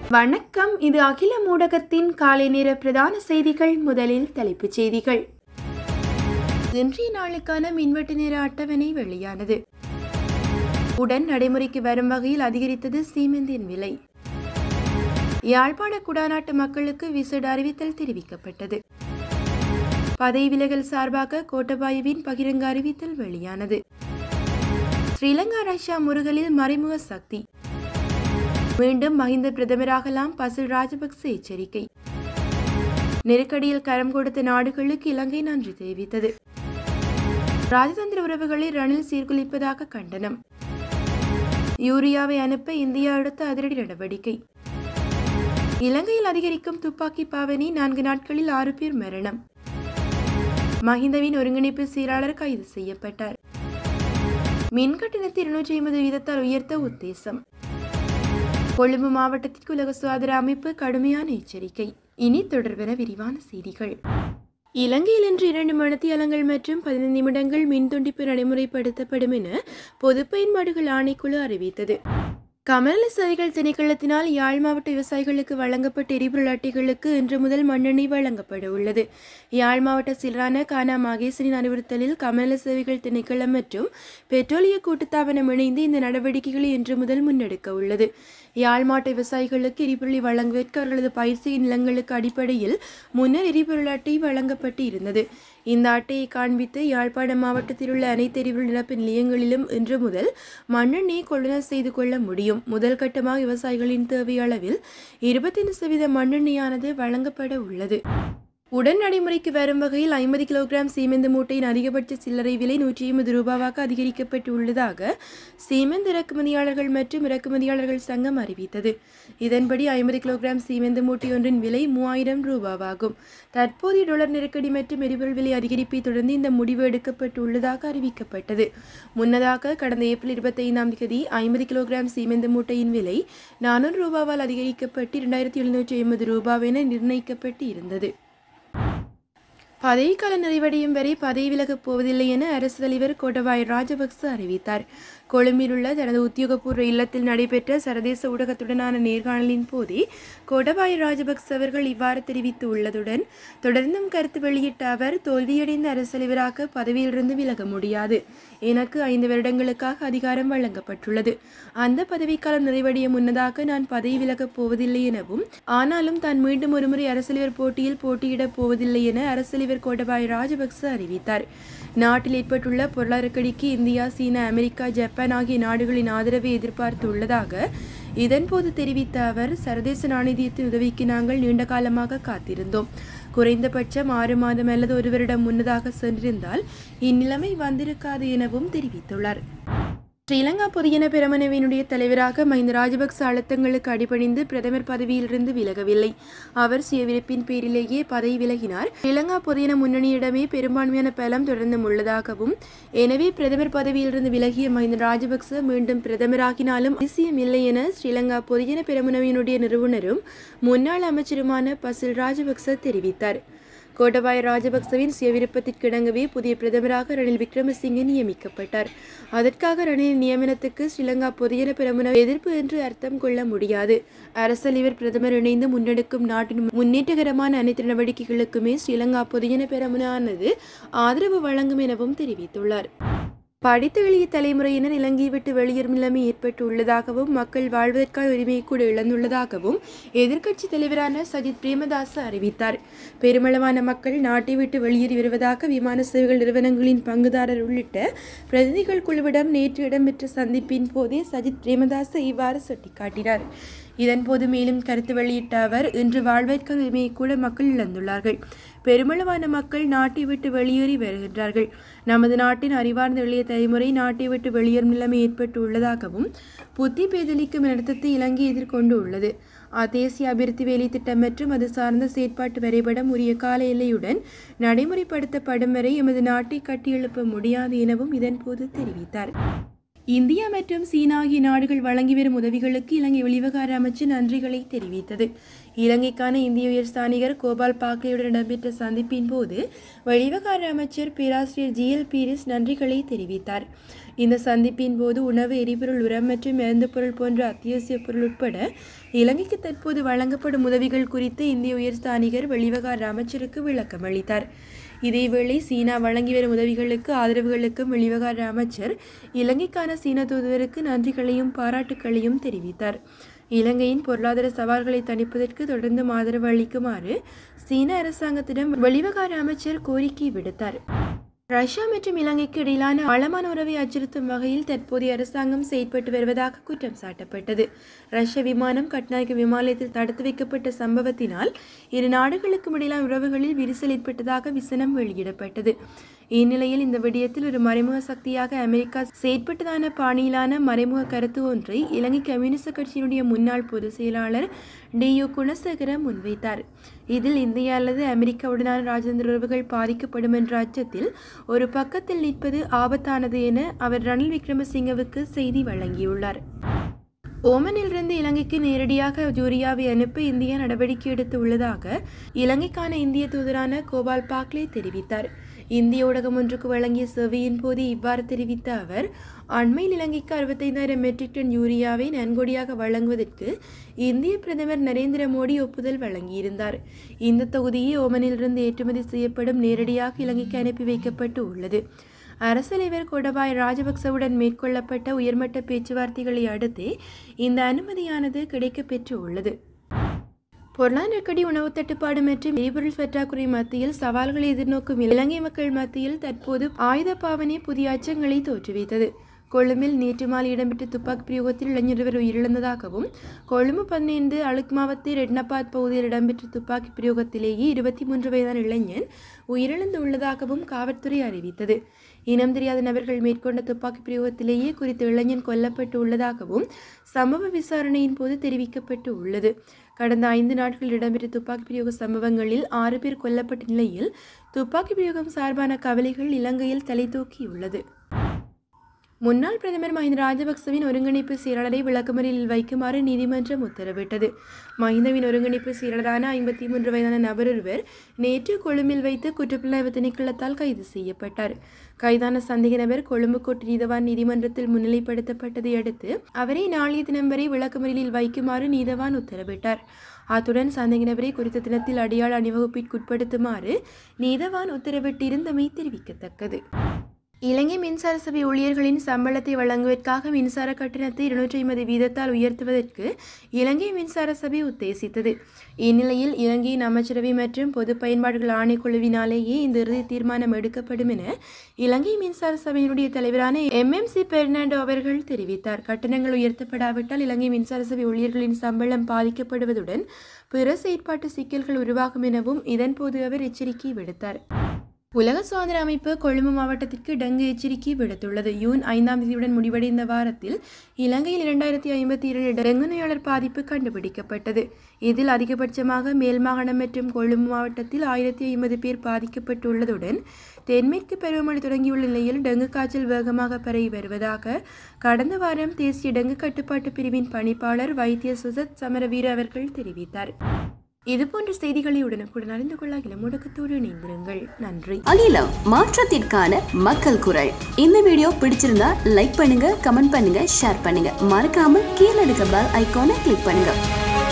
வணக்கம் இது அகில ஊடகத்தின் காலை நேர பிரதான செய்திகள் முதலில் தலைப்புச் செய்திகள் இன்றைய நாளுக்கான மின்வெட்டு நேர அட்டவணை வெளியானது உடன் நடைமுறைக்கு வரும் வகையில் அதிகரித்தது சீமெந்தின் விலை யாழ்ப்பாண குடாநாட்டு மக்களுக்கு விசேட அறிவித்தல் தெரிவிக்கப்பட்டது பதவி விலகல் சார்பாக கோட்டபாயவின் பகிரங்க அறிவித்தல் வெளியானது ஸ்ரீலங்கா ரஷ்யா முருகலில் மறைமுக சக்தி மீண்டும் மஹிந்த பிரதமராகலாம் பசில் ராஜபக்ச எச்சரிக்கை நெருக்கடியில் கரம் கொடுத்த நாடுகளுக்கு இலங்கை நன்றி தெரிவித்தது ராஜதந்திர உறவுகளை ரணில் சீர்குலைப்பதாக கண்டனம் யூரியாவை அனுப்ப இந்தியா எடுத்த அதிரடி நடவடிக்கை இலங்கையில் அதிகரிக்கும் துப்பாக்கி பாவனி நான்கு நாட்களில் ஆறு பேர் மரணம் மஹிந்தவின் ஒருங்கிணைப்பு செயலாளர் கைது செய்யப்பட்டார் மின் கட்டணத்தை இருநூற்றி ஐம்பது வீதத்தால் உயர்த்த உத்தேசம் கொழும்பு மாவட்டத்திற்கு உலக சுகாதார அமைப்பு கடுமையான எச்சரிக்கை இனி தொடர்பென விரிவான செய்திகள் இலங்கையில் இன்று இரண்டு மணித்தியாலங்கள் மற்றும் பதினைந்து நிமிடங்கள் மின் துண்டிப்பு நடைமுறைப்படுத்தப்படும் என பொது பயன்பாடுகள் ஆணைக்குழு அறிவித்தது கமநல சேவைகள் திணைக்களத்தினால் யாழ் மாவட்ட விவசாயிகளுக்கு வழங்கப்பட்ட எரிபொருள் அட்டைகளுக்கு இன்று முதல் மண்ணெண்ணெய் வழங்கப்பட உள்ளது யாழ் மாவட்ட சிலரான கானா மகேசனின் அறிவுறுத்தலில் கமநல சேவைகள் திணைக்களம் மற்றும் பெட்ரோலிய கூட்டுத்தாபனம் இணைந்து இந்த நடவடிக்கைகளை இன்று முதல் முன்னெடுக்க உள்ளது யாழ் மாவட்ட விவசாயிகளுக்கு எரிபொருளை வழங்குவதற்கு அவர்களது பயிற்சி நிலங்களுக்கு அடிப்படையில் முன்னர் எரிபொருள் அட்டை வழங்கப்பட்டு இருந்தது இந்த அட்டையை காண்பித்து யாழ்ப்பாணம் மாவட்டத்தில் உள்ள அனைத்து எரிபொருள் நிரப்பு நிலையங்களிலும் இன்று முதல் மண்ணெண்ணெய் கொள்ளுநர் செய்து கொள்ள முடியும் முதல் கட்டமாக விவசாயிகளின் தேவை அளவில் இருபத்தைந்து சதவீத மண்ணெண்ணெயானது வழங்கப்பட உள்ளது உடன் நடைமுறைக்கு வரும் வகையில் ஐம்பது கிலோகிராம் சீமெந்து மூட்டையின் அதிகபட்ச சில்லறை விலை நூற்றி ஐம்பது ரூபாவாக அதிகரிக்கப்பட்டு உள்ளதாக சீமெந்து இறக்குமதியாளர்கள் மற்றும் இறக்குமதியாளர்கள் சங்கம் அறிவித்தது இதன்படி ஐம்பது கிலோகிராம் சீமெந்து மூட்டை ஒன்றின் விலை மூவாயிரம் ரூபாவாகும் தற்போதைய டாலர் நெருக்கடி மற்றும் எரிபொருள் விலை அதிகரிப்பை தொடர்ந்து இந்த முடிவு எடுக்கப்பட்டு உள்ளதாக அறிவிக்கப்பட்டது முன்னதாக கடந்த ஏப்ரல் இருபத்தைந்தாம் தேதி ஐம்பது கிலோகிராம் சீமெந்து மூட்டையின் விலை நானூறு ரூபாவால் அதிகரிக்கப்பட்டு இரண்டாயிரத்தி எழுநூற்றி ஐம்பது ரூபாவென நிர்ணயிக்கப்பட்டு இருந்தது பதவிக்காலம் நிறைவடையும் வரை பதவி விலகப் போவதில்லை என அரசு தலைவர் கோட்டபாய ராஜபக்ச அறிவித்தார் கொழும்பில் உள்ள தனது உத்தியோகபூர்வ இல்லத்தில் நடைபெற்ற சர்வதேச ஊடகத்துடனான நேர்காணலின் போதே கோட்டபாய ராஜபக்ச அவர்கள் இவ்வாறு தெரிவித்து உள்ளதுடன் தொடர்ந்தும் கருத்து வெளியிட்ட அவர் தோல்வியடைந்த அரசு தலைவராக பதவியிலிருந்து விலக முடியாது எனக்கு ஐந்து வருடங்களுக்காக அதிகாரம் வழங்கப்பட்டுள்ளது அந்த பதவிக்காலம் நிறைவடைய முன்னதாக நான் பதவி விலகப் போவதில்லை எனவும் ஆனாலும் தான் மீண்டும் ஒருமுறை அரசலைவர் போட்டியில் போட்டியிடப் போவதில்லை என அரசலைவர் கோட்டபாய ராஜபக்ச அறிவித்தார் நாட்டில் ஏற்பட்டுள்ள பொருளாதார நெருக்கடிக்கு இந்தியா சீனா அமெரிக்கா ஜப்பான் ஆகிய நாடுகளின் ஆதரவை எதிர்பார்த்து உள்ளதாக இதன்போது தெரிவித்த அவர் சர்வதேச நாணயத்தின் உதவிக்கு நாங்கள் நீண்ட காலமாக காத்திருந்தோம் குறைந்தபட்சம் ஆறு மாதம் அல்லது ஒரு வருடம் முன்னதாக சென்றிருந்தால் இந்நிலைமை வந்திருக்காது எனவும் தெரிவித்துள்ளார் ஸ்ரீலங்கா பொதுஜன பெரமுனவினுடைய தலைவராக மஹிந்த ராஜபக்ச அழுத்தங்களுக்கு அடிபணிந்து பிரதமர் பதவியிலிருந்து விலகவில்லை அவர் சுயவிருப்பின் பேரிலேயே பதவி விலகினார் ஸ்ரீலங்கா பொதுஜன முன்னணியிடமே பெரும்பான்மையான பலம் தொடர்ந்தும் உள்ளதாகவும் எனவே பிரதமர் பதவியிலிருந்து விலகிய மஹிந்த ராஜபக்ச மீண்டும் பிரதமராகினாலும் அவசியம் இல்லை என ஸ்ரீலங்கா பொதுஜன பெரமுனவினுடைய நிறுவனரும் முன்னாள் அமைச்சருமான பசில் ராஜபக்ச தெரிவித்தார் கோட்டபாய ராஜபக்சவின் சுய விருப்பத்திற்கிணங்கவே புதிய பிரதமராக ரணில் விக்ரமசிங்கே நியமிக்கப்பட்டார் அதற்காக ரணில் நியமனத்துக்கு ஸ்ரீலங்கா பொதுஜன பிரமுன எதிர்ப்பு என்று அர்த்தம் கொள்ள முடியாது அரசலிவர் பிரதமர் இணைந்து முன்னெடுக்கும் நாட்டின் முன்னேற்றகரமான அனைத்து நடவடிக்கைகளுக்குமே ஸ்ரீலங்கா பொதுஜன பெரமுனானது ஆதரவு வழங்கும் எனவும் தெரிவித்துள்ளார் படித்து வெளிய தலைமுறையினர் இலங்கையை விட்டு வெளியேறும் நிலைமை ஏற்பட்டு உள்ளதாகவும் மக்கள் வாழ்வதற்கான உரிமையை கூட இழந்துள்ளதாகவும் எதிர்க்கட்சி தலைவரான சஜித் பிரேமதாச அறிவித்தார் பெருமளவான மக்கள் நாட்டை விட்டு வெளியேறி வருவதாக விமான சேவைகள் நிறுவனங்களின் பங்குதாரர் உள்ளிட்ட பிரதிநிதிகள் குழுவிடம் நேற்று இடம்பெற்ற சந்திப்பின் போதே சஜித் பிரேமதாச இவ்வாறு சுட்டிக்காட்டினார் இதன்போது மேலும் கருத்து வெளியிட்ட அவர் இன்று வாழ்வதற்கான உரிமையை கூட மக்கள் இழந்துள்ளார்கள் பெருமளவான மக்கள் நாட்டை விட்டு வெளியேறி வருகின்றார்கள் நமது நாட்டின் அறிவார்ந்த இளைய தலைமுறை நாட்டை விட்டு வெளியேறும் நிலைமை ஏற்பட்டு உள்ளதாகவும் புத்தி பேதலிக்கும் நடத்தத்தை இலங்கை எதிர்கொண்டு உள்ளது தேசிய அபிவிருத்தி வேலை திட்டம் மற்றும் அது சார்ந்த செயற்பாட்டு வரைபடம் உரிய கால எல்லையுடன் நடைமுறைப்படுத்தப்படும் வரை எமது நாட்டை கட்டியெழுப்ப முடியாது எனவும் இதன்போது தெரிவித்தார் இந்தியா மற்றும் சீனா ஆகிய நாடுகள் வழங்கி வரும் உதவிகளுக்கு இலங்கை வெளிவிவகார அமைச்சு நன்றிகளை தெரிவித்தது இலங்கைக்கான இந்திய உயர்ஸ்தானிகர் கோபால் பாக்லேயுடன் இடம்பெற்ற சந்திப்பின் போது வெளிவிவகார அமைச்சர் பேராசிரியர் ஜி எல் பீரிஸ் நன்றிகளை தெரிவித்தார் இந்த சந்திப்பின் போது உணவு எரிபொருள் உரம் மற்றும் மருந்து பொருள் போன்ற அத்தியாவசிய பொருள் உட்பட இலங்கைக்கு தற்போது வழங்கப்படும் உதவிகள் குறித்து இந்திய உயர்ஸ்தானிகர் வெளிவிவகார அமைச்சருக்கு விளக்கம் அளித்தார் இதேவேளை சீனா வழங்கி வரும் உதவிகளுக்கு ஆதரவுகளுக்கும் வெளிவிவகார அமைச்சர் இலங்கைக்கான சீன தூதுவருக்கு நன்றிகளையும் பாராட்டுக்களையும் தெரிவித்தார் இலங்கையின் பொருளாதார சவால்களை தணிப்பதற்கு தொடர்ந்தும் ஆதரவு அளிக்குமாறு சீன அரசாங்கத்திடம் வெளிவிவகார அமைச்சர் கோரிக்கை விடுத்தார் ரஷ்யா மற்றும் இலங்கைக்கு இடையிலான ஆழமான உறவை அச்சுறுத்தும் வகையில் தற்போதைய அரசாங்கம் செயற்பட்டு வருவதாக குற்றம் சாட்டப்பட்டது ரஷ்ய விமானம் கட்நாயக்க விமானத்தில் தடுத்து வைக்கப்பட்ட சம்பவத்தினால் இரு நாடுகளுக்கும் இடையிலான உறவுகளில் விரிசல் ஏற்பட்டதாக விசனம் வெளியிடப்பட்டது இந்நிலையில் இந்த விடயத்தில் ஒரு மறைமுக சக்தியாக அமெரிக்கா செயற்பட்டதான பாணியிலான மறைமுக கருத்து ஒன்றை இலங்கை கம்யூனிஸ்ட் கட்சியினுடைய முன்னாள் பொதுச் செயலாளர் டி யு குணசேகர முன்வைத்தார் இதில் இந்தியா அல்லது அமெரிக்காவுடனான ராஜேந்திர உறவுகள் பாதிக்கப்படும் என்ற அச்சத்தில் ஒரு பக்கத்தில் நிற்பது ஆபத்தானது என அவர் ரணில் விக்ரமசிங்கவுக்கு செய்தி வழங்கியுள்ளார் ஓமனிலிருந்து இலங்கைக்கு நேரடியாக ஜூரியாவை அனுப்ப இந்தியா நடவடிக்கை எடுத்து உள்ளதாக இலங்கைக்கான இந்திய தூதரான கோபால் பாக்லே தெரிவித்தார் இந்திய ஊடகம் ஒன்றுக்கு வழங்கிய சேவையின் போது இவ்வாறு தெரிவித்த அவர் அண்மையில் இலங்கைக்கு அறுபத்தைந்தாயிரம் மெட்ரிக் டன் யூரியாவை நன்கொடியாக வழங்குவதற்கு இந்திய பிரதமர் நரேந்திர மோடி ஒப்புதல் வழங்கியிருந்தார் இந்த தொகுதியை ஓமனிலிருந்து ஏற்றுமதி செய்யப்படும் நேரடியாக இலங்கைக்கு அனுப்பி வைக்கப்பட்டு உள்ளது அரசலைவர் கோடபாய் ராஜபக்சவுடன் மேற்கொள்ளப்பட்ட உயர்மட்ட பேச்சுவார்த்தைகளை அடுத்தே இந்த அனுமதியானது கிடைக்கப்பெற்று உள்ளது பொருளாதார நெருக்கடி உணவு தட்டுப்பாடு மற்றும் எரிபொருள் பற்றாக்குறை மத்தியில் சவால்களை எதிர்நோக்கும் இலங்கை மக்கள் மத்தியில் தற்போது ஆயுத பாவனை புதிய அச்சங்களை தோற்றுவித்தது கொழும்பில் நேற்று மாலை இடம்பெற்ற துப்பாக்கி பிரயோகத்தில் இளைஞர் ஒருவர் உயிரிழந்ததாகவும் கொழும்பு பதினைந்து அழுக் மாவட்ட ரெட்னபாத் பகுதியில் இடம்பெற்ற துப்பாக்கி பிரயோகத்திலேயே இருபத்தி மூன்று வயதான இளைஞன் உயிரிழந்து உள்ளதாகவும் காவல்துறை அறிவித்தது இனம் தெரியாத நபர்கள் மேற்கொண்ட துப்பாக்கி பிரயோகத்திலேயே குறித்த இளைஞன் கொல்லப்பட்டு உள்ளதாகவும் சம்பவ விசாரணையின் போது தெரிவிக்கப்பட்டு உள்ளது கடந்த ஐந்து நாட்களில் இடம்பெற்ற துப்பாக்கி பிரயோக சம்பவங்களில் ஆறு பேர் கொல்லப்பட்ட நிலையில் துப்பாக்கி பிரயோகம் சார்பான கவலைகள் இலங்கையில் தலை தூக்கியுள்ளது முன்னாள் பிரதமர் மஹிந்த ராஜபக்சவின் ஒருங்கிணைப்பு செயலாளரை விளக்கமறியலில் வைக்குமாறு நீதிமன்றம் உத்தரவிட்டது மஹிந்தவின் ஒருங்கிணைப்பு செயலாளரான ஐம்பத்தி மூன்று வயதான நபர் ஒருவர் நேற்று கொழும்பில் வைத்து குற்றப்புலனாய்வு திணைக்களத்தால் கைது செய்யப்பட்டார் கைதான சந்தேக நபர் கொழும்பு கோட்டு நீதவான் நீதிமன்றத்தில் முன்னிலைப்படுத்தப்பட்டதை அடுத்து அவரை நாளைய தினம் வரை விளக்கமறியலில் வைக்குமாறு நீதவான் உத்தரவிட்டார் அத்துடன் சந்தேக நபரை குறித்த தினத்தில் அடையாள அணிவகுப்பிற்குட்படுத்துமாறு நீதவான் உத்தரவிட்டிருந்தமை தெரிவிக்கத்தக்கது இலங்கை மின்சார சபை ஊழியர்களின் சம்பளத்தை வழங்குவதற்காக மின்சார கட்டணத்தை இருநூற்றி ஐம்பது வீதத்தால் உயர்த்துவதற்கு இலங்கை மின்சார சபை உத்தேசித்தது இந்நிலையில் இலங்கையின் அமைச்சரவை மற்றும் பொது பயன்பாடுகள் ஆணைக்குழுவினாலேயே இந்த இறுதி தீர்மானம் எடுக்கப்படும் என இலங்கை மின்சார சபையினுடைய தலைவரான எம் எம் சி பெர்னாண்டோ அவர்கள் தெரிவித்தார் கட்டணங்கள் உயர்த்தப்படாவிட்டால் இலங்கை மின்சார சபை ஊழியர்களின் சம்பளம் பாதிக்கப்படுவதுடன் பிற செயற்பாட்டு சிக்கல்கள் உருவாகும் எனவும் இதன்போது அவர் எச்சரிக்கை விடுத்தார் உலக சுதந்திர அமைப்பு கொழும்பு மாவட்டத்திற்கு டெங்கு எச்சரிக்கை விடுத்துள்ளது ஜூன் ஐந்தாம் தேதியுடன் முடிவடைந்த வாரத்தில் இலங்கையில் இரண்டாயிரத்தி ஐம்பத்தி இரண்டு டெங்கு நோயாளர் பாதிப்பு கண்டுபிடிக்கப்பட்டது இதில் அதிகபட்சமாக மேல் மாகாணம் மற்றும் கொழும்பு மாவட்டத்தில் ஆயிரத்தி ஐம்பது பேர் பாதிக்கப்பட்டுள்ளதுடன் தென்மேற்கு பருவமழை தொடங்கியுள்ள நிலையில் டெங்கு காய்ச்சல் வேகமாக பரவி வருவதாக கடந்த வாரம் தேசிய டெங்கு கட்டுப்பாட்டு பிரிவின் பணிப்பாளர் வைத்திய சுசத் சமரவீர அவர்கள் தெரிவித்தார் இதுபோன்ற செய்திகளை உடனுக்குடன் அறிந்து கொள்ள இளமுடக்கத்தோடு இணைந்திருங்கள் நன்றி அகிலம் மாற்றத்திற்கான மக்கள் குரல் இந்த வீடியோ பிடிச்சிருந்தா லைக் பண்ணுங்க கமெண்ட் பண்ணுங்க ஷேர் பண்ணுங்க மறக்காம கீழே இருக்க பெல் ஐகானை கிளிக் பண்ணுங்க